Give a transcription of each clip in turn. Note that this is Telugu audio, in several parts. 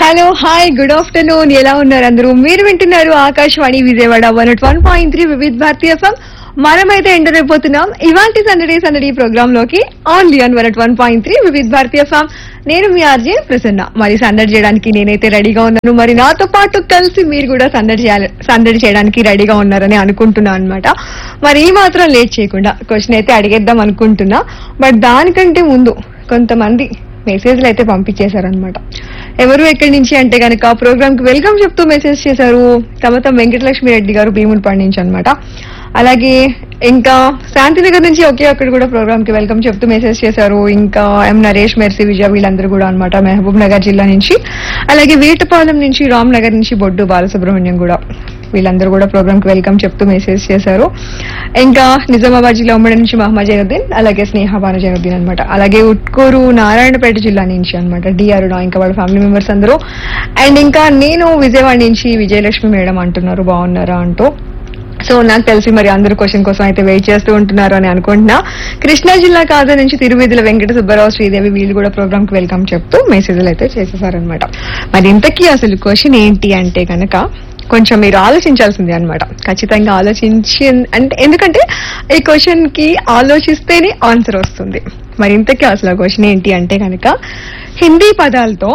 హలో హాయ్ గుడ్ ఆఫ్టర్నూన్ ఎలా ఉన్నారు అందరూ మీరు వింటున్నారు Akashvani Vijayawada one one point three Vividh Bharati FM మనమైతే ఎంటర్ అయిపోతున్నాం ఇవాంటి సందడి సందడి ప్రోగ్రామ్ లోకి only on one one point three Vividh Bharati FM నేను మీ ఆర్జే ప్రసన్న మరి సందడి చేయడానికి నేనైతే రెడీగా ఉన్నాను మరి నాతో పాటు కలిసి మీరు కూడా సందడి చేయాలి సందడి చేయడానికి రెడీగా ఉన్నారని అనుకుంటున్నాను అనమాట మరి ఈ మాత్రం లేట్ చేయకుండా క్వశ్చన్ అయితే అడిగేద్దాం అనుకుంటున్నా బట్ దానికంటే ముందు కొంతమంది మెసేజ్లు అయితే పంపించేశారనమాట ఎవరు ఎక్కడి నుంచి అంటే కనుక ప్రోగ్రామ్ కి వెల్కమ్ చెప్తూ మెసేజ్ చేశారు సమతం వెంకటలక్ష్మి రెడ్డి గారు భీమునిపాడు నుంచి అనమాట అలాగే ఇంకా శాంతినగర్ నుంచి ఒకే ఒక్కడు కూడా ప్రోగ్రామ్ కి వెల్కమ్ చెప్తూ మెసేజ్ చేశారు ఇంకా ఎం నరేష్ మెర్సీ విజయ వీళ్ళందరూ కూడా అనమాట మహబూబ్ నగర్ జిల్లా నుంచి అలాగే వీటపాలెం నుంచి రామ్ నగర్ నుంచి బొడ్డు బాలసుబ్రహ్మణ్యం కూడా వీళ్ళందరూ కూడా ప్రోగ్రామ్ కి వెల్కమ్ చెప్తూ మెసేజ్ చేశారు ఇంకా నిజామాబాద్ జిల్లా ఉమ్మడి నుంచి మహమ్మద్ జైనుద్దీన్ అలాగే స్నేహ బాను జైనుద్దీన్ అనమాట అలాగే ఉట్కూరు నారాయణపేట జిల్లా నుంచి అనమాట డి అరుణ ఇంకా వాళ్ళ ఫ్యామిలీ మెంబర్స్ అందరూ అండ్ ఇంకా నేను విజయవాడ నుంచి విజయలక్ష్మి మేడం అంటున్నారు బాగున్నారా అంటూ సో నాకు తెలిసి మరి అందరూ క్వశ్చన్ కోసం అయితే వెయిట్ చేస్తూ ఉంటున్నారు అని అనుకుంటున్నా కృష్ణా జిల్లా కాజా నుంచి తిరువిధుల వెంకట సుబ్బారావు శ్రీదేవి వీళ్ళు కూడా ప్రోగ్రామ్ కి వెల్కమ్ చెప్తూ మెసేజ్లు అయితే చేసేసారనమాట మరి ఇంతకీ అసలు క్వశ్చన్ ఏంటి అంటే కనుక కొంచెం మీరు ఆలోచించాల్సింది అనమాట ఖచ్చితంగా ఆలోచించి అంటే ఎందుకంటే ఈ క్వశ్చన్ కి ఆలోచిస్తేనే ఆన్సర్ వస్తుంది మరి ఇంతకీ అసలు క్వశ్చన్ ఏంటి అంటే కనుక హిందీ పదాలతో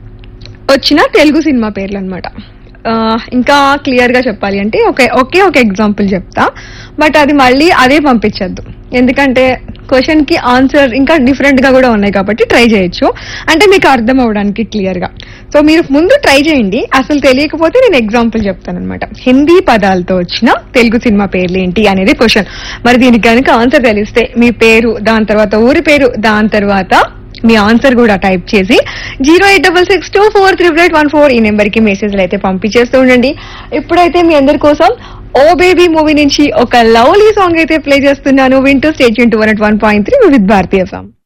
వచ్చిన తెలుగు సినిమా పేర్లు అనమాట ఇంకా క్లియర్ గా చెప్పాలి అంటే ఒకే ఒకే ఒక ఎగ్జాంపుల్ చెప్తా బట్ అది మళ్ళీ అదే పంపించద్దు ఎందుకంటే క్వశ్చన్ కి ఆన్సర్ ఇంకా డిఫరెంట్ గా కూడా ఉన్నాయి కాబట్టి ట్రై చేయొచ్చు అంటే మీకు అర్థం అవడానికి క్లియర్ గా సో మీరు ముందు ట్రై చేయండి అసలు తెలియకపోతే నేను ఎగ్జాంపుల్ చెప్తాను అనమాట హిందీ పదాలతో వచ్చిన తెలుగు సినిమా పేర్లు ఏంటి అనేది క్వశ్చన్ మరి దీనికి కనుక ఆన్సర్ తెలిస్తే మీ పేరు దాని తర్వాత ఊరి పేరు దాని తర్వాత మీ ఆన్సర్ కూడా టైప్ చేసి zero eight double six two four triple eight one four ఈ నెంబర్ కి మెసేజ్లు అయితే పంపించేస్తూ ఉండండి ఇప్పుడైతే మీ అందరి కోసం ఓ బేబీ మూవీ నుంచి ఒక లవ్లీ సాంగ్ అయితే ప్లే చేస్తున్నాను వింటూ stage into one one point three Vividh Bharati song